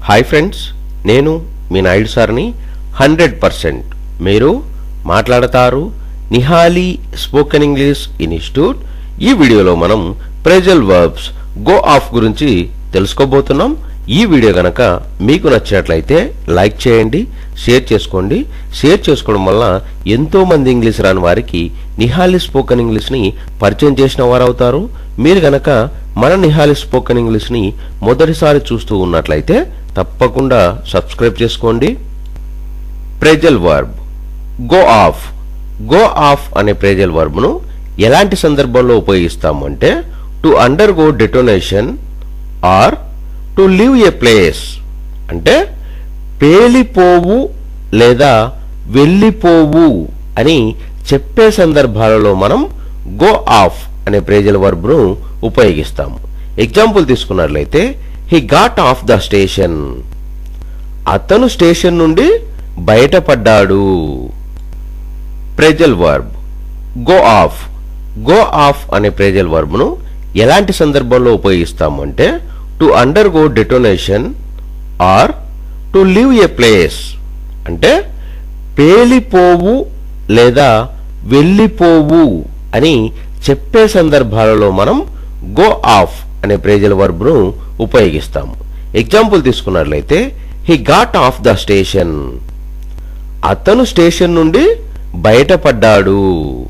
hi friends నేను మీ నాయుడు సార్ని hundred percent మీరు మాట్లాడతారు నిహాలి స్పోకెన్ ఇంగ్లీష్ ఇన్స్టిట్యూట్ ఈ వీడియోలో మనం ప్రెజల్ వర్బ్స్ గో ఆఫ్ గురించి తెలుసుకోబోతున్నాం ఈ వీడియో గనక మీకు నచ్చినట్లయితే లైక్ చేయండి షేర్ చేసుకోండి షేర్ చేసుకోవడం వల్ల ఎంతో మంది ఇంగ్లీష్ రాని వారికి నిహాలి స్పోకెన్ ఇంగ్లీష్ని పరిచయం చేసిన వారు అవుతారు మీరు గనక మన నిహాలి స్పోకెన్ ఇంగ్లీష్ని మొదటిసారి చూస్తూ ఉన్నట్లయితే తప్పకుండా సబ్స్క్రైబ్ చేసుకోండి phrasal verb go off go off అనే ప్రేజల్ వర్బ్ను ఎలాంటి సందర్భంలో ఉపయోగిస్తాము అంటే to undergo detonation or to leave a place అంటే పేలిపోవు లేదా వెళ్ళిపోవు అని చెప్పే సందర్భాలలో మనం గో ఆఫ్ అనే ప్రేజల్ వర్బ్ను ఉపయోగిస్తాము ఎగ్జాంపుల్ తీసుకున్నట్లయితే he got off the station అతను స్టేషన్ నుండి బయటపడ్డాడు phrasal verb go off go off అనే ప్రెజల్ వర్బ్ను ఎలాంటి సందర్భంలో ఉపయోగిస్తాము అంటే to undergo detonation or to leave a place అంటే పేలిపోవు లేదా వెళ్ళిపోవు అని చెప్పే సందర్భాలలో మనం గో ఆఫ్ అనే ప్రేజల్ వర్బ్ను ఉపయోగిస్తాము ఎగ్జాంపుల్ తీసుకున్నట్లయితే he got off the station అతను స్టేషన్ నుండి బయటపడ్డాడు